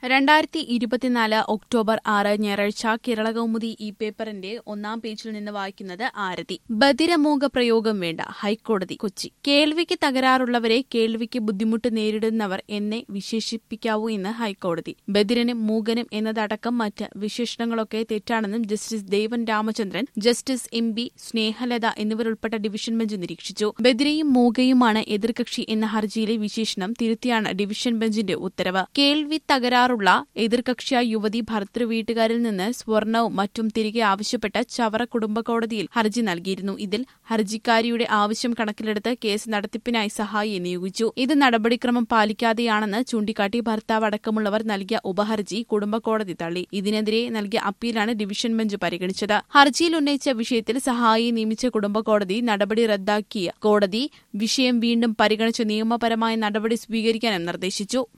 രണ്ടായിരത്തി ഇരുപത്തിനാല് ഒക്ടോബർ ആറ് ഞായറാഴ്ച കേരള കൗമുദി ഈ പേപ്പറിന്റെ ഒന്നാം പേജിൽ നിന്ന് വായിക്കുന്നത് ആരതി ബദിരമൂക പ്രയോഗം വേണ്ട ഹൈക്കോടതി കൊച്ചി കേൾവിക്ക് തകരാറുള്ളവരെ കേൾവിക്ക് ബുദ്ധിമുട്ട് നേരിടുന്നവർ എന്നെ വിശേഷിപ്പിക്കാവൂ എന്ന് ഹൈക്കോടതി ബദിരനും മൂകനും എന്നതടക്കം മറ്റ് വിശേഷണങ്ങളൊക്കെ തെറ്റാണെന്നും justice Devan Ramachandran justice M B Snehalatha എന്നിവരുൾപ്പെട്ട ഡിവിഷൻ ബെഞ്ച് നിരീക്ഷിച്ചു ബദിരയും മൂകയുമാണ് എതിർകക്ഷി എന്ന ഹർജിയിലെ വിശേഷണം തിരുത്തിയാണ് ഡിവിഷൻ ബെഞ്ചിന്റെ ഉത്തരവ് കേൾവി തകരാറുള്ള എതിർകക്ഷിയായ യുവതി ഭർത്തൃ വീട്ടുകാരിൽ നിന്ന് സ്വർണവും മറ്റും തിരികെ ആവശ്യപ്പെട്ട് ചവറ കുടുംബ കോടതിയിൽ ഹർജി നൽകിയിരുന്നു ഇതിൽ ഹർജിക്കാരിയുടെ ആവശ്യം കണക്കിലെടുത്ത് കേസ് നടത്തിപ്പിനായി സഹായിയെ നിയോഗിച്ചു ഇത് നടപടിക്രമം പാലിക്കാതെയാണെന്ന് ചൂണ്ടിക്കാട്ടി ഭർത്താവ് അടക്കമുള്ളവർ നൽകിയ ഉപഹർജി കുടുംബ കോടതി തള്ളി ഇതിനെതിരെ നൽകിയ അപ്പീലാണ് ഡിവിഷൻ ബെഞ്ച് പരിഗണിച്ചത് ഹർജിയിൽ ഉന്നയിച്ച വിഷയത്തിൽ സഹായിയെ നിയമിച്ച കുടുംബ കോടതി നടപടി റദ്ദാക്കിയ കോടതി വിഷയം വീണ്ടും പരിഗണിച്ച് നിയമപരമായ നടപടി സ്വീകരിക്കാനും നിർദ്ദേശിച്ചു